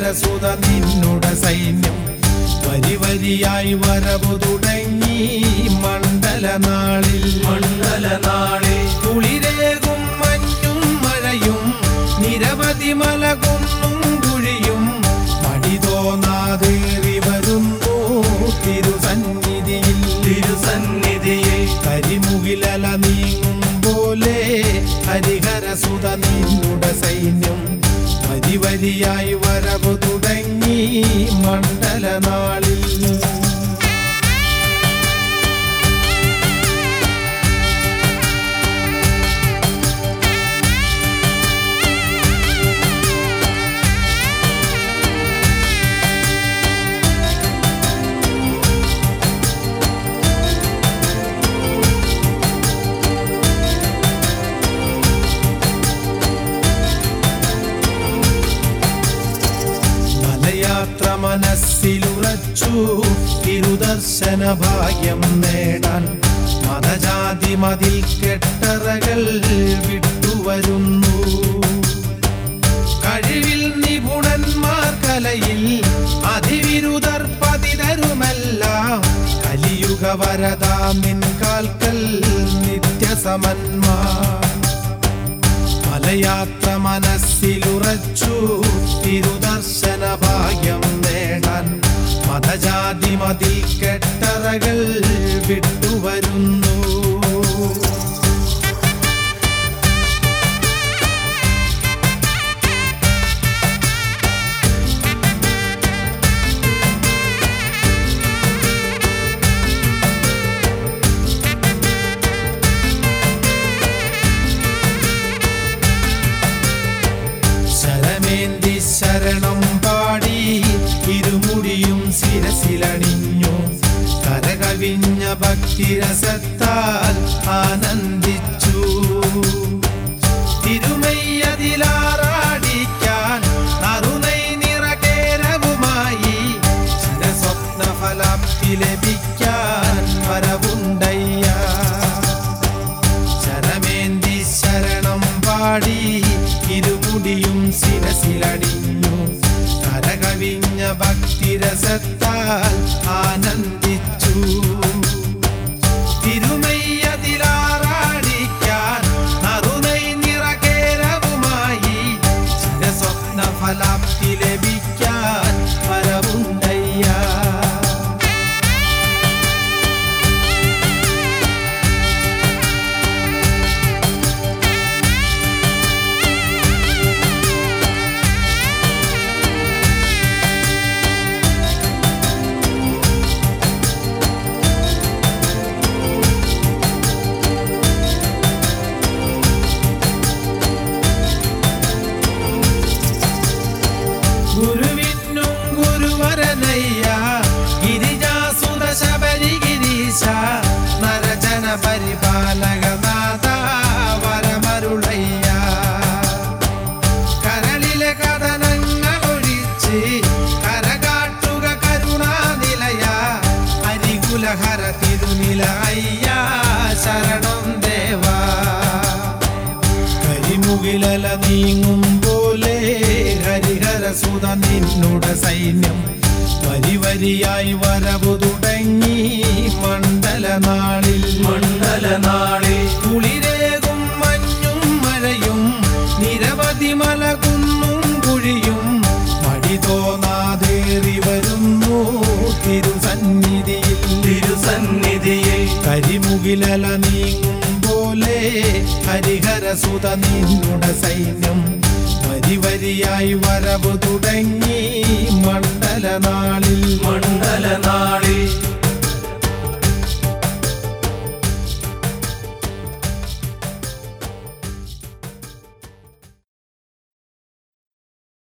ഹരിഹരസുത നിന്നുടെ സൈന്യം വരി വരിയായി വരവു തുടങ്ങി മണ്ഡലനാളിൽ മണ്ഡലനാളിൽ കുളിരേകും മഞ്ഞും മഴയും നിരവധി മലകുന്നും കുഴിയും മടി തോന്നാതേറി വരുന്നു തിരുസന്നിധിയിൽ തിരുസന്നിധിയിൽ കരിമുകിലല നീങ്ങും പോലെ ഹരിഹരസുത നിന്നുടെ സൈന്യം വരി വരിയായി വരവു തുടങ്ങി മണ്ഡലനാളിൽ മലയാത്ര മനസ്സിലുറച്ചു തിരുദർശന ഭാഗ്യം നേടാൻ മതജാതി മതിൽ കെട്ടറകൾ വിട്ടുവരുന്നു കഴിവിൽ നിപുണന്മാർ കലയിൽ അതിവിരുദർ പതിതരുമെല്ലാം കലിയുഗ വരദാമിൻ കാൽക്കൽ നിത്യസമന്മാർ മലയാത്ര മനസ്സിലുറച്ചു തിരുദർശന ഭാഗ്യം നേടാൻ മതജാതി മതിൽ കെട്ടറകൾ വിട്ടുവരുന്നു ശരമേന്തി ശരണം പാടി ഇരുമുടിയും ശിരസിലണിഞ്ഞു കരകവിഞ്ഞ ഭക്തിരസത്താൽ ആനന്ദിച്ചു തിരുമയ്യതിലാറാടിക്കാൻ നറുനൈ നിറകേരവുമായി ചിരസ്വപ്ന ഫലാപ്തി ലഭിക്കാൻ വരവുണ്ടയ്യ ശരമേന്തി ശരണം പാടി ഇരുമുടിയും ശിരസിലടിഞ്ഞു കരകവിഞ്ഞ ഭക്തിരസത്താൽ ആനന്ദിച്ചു തിരുമയ്യതിലാറാടിക്കാൻ നറുനൈ നിറകേരവുമായി ചിരസ്വപ്ന ഫലാപ്തി ലഭിക്കാൻ വരവുണ്ടയ്യ ഗുരുവിനും ഗുരുവരനയ്യ ഗിരിജാസുത ശബരി ഗിരീശ നരജന പരിപാലക നാഥ വരമരുളയ്യ കരളിലെ കഥനങ്ങൾ ഒഴിച്ച് കരകാട്ടുക കരുണാനിലയ ഹരികുലഹര തിരുനില അയ്യ ശരണം ദേവാ കരിമുകിലല നീങ്ങും പോലെ ഹരിഹരസുത നിന്നുടെ സൈന്യം വരി വരിയായി വരവു തുടങ്ങി മണ്ഡലനാളിൽ മണ്ഡലനാളിൽ കുളിരേകും മഞ്ഞും മഴയും നിരവധി മലകുന്നും കുഴിയും മടി തോന്നാതേറി വരുന്നു തിരുസന്നിധിയിൽ തിരുസന്നിധിയിൽ കരിമുകിലല നീങ്ങും പോലെ ഹരിഹരസുത നിന്നുടെ സൈന്യം വരി വരിയായി വരവു തുടങ്ങി മണ്ഡലനാളിൽ മണ്ഡലനാളിൽ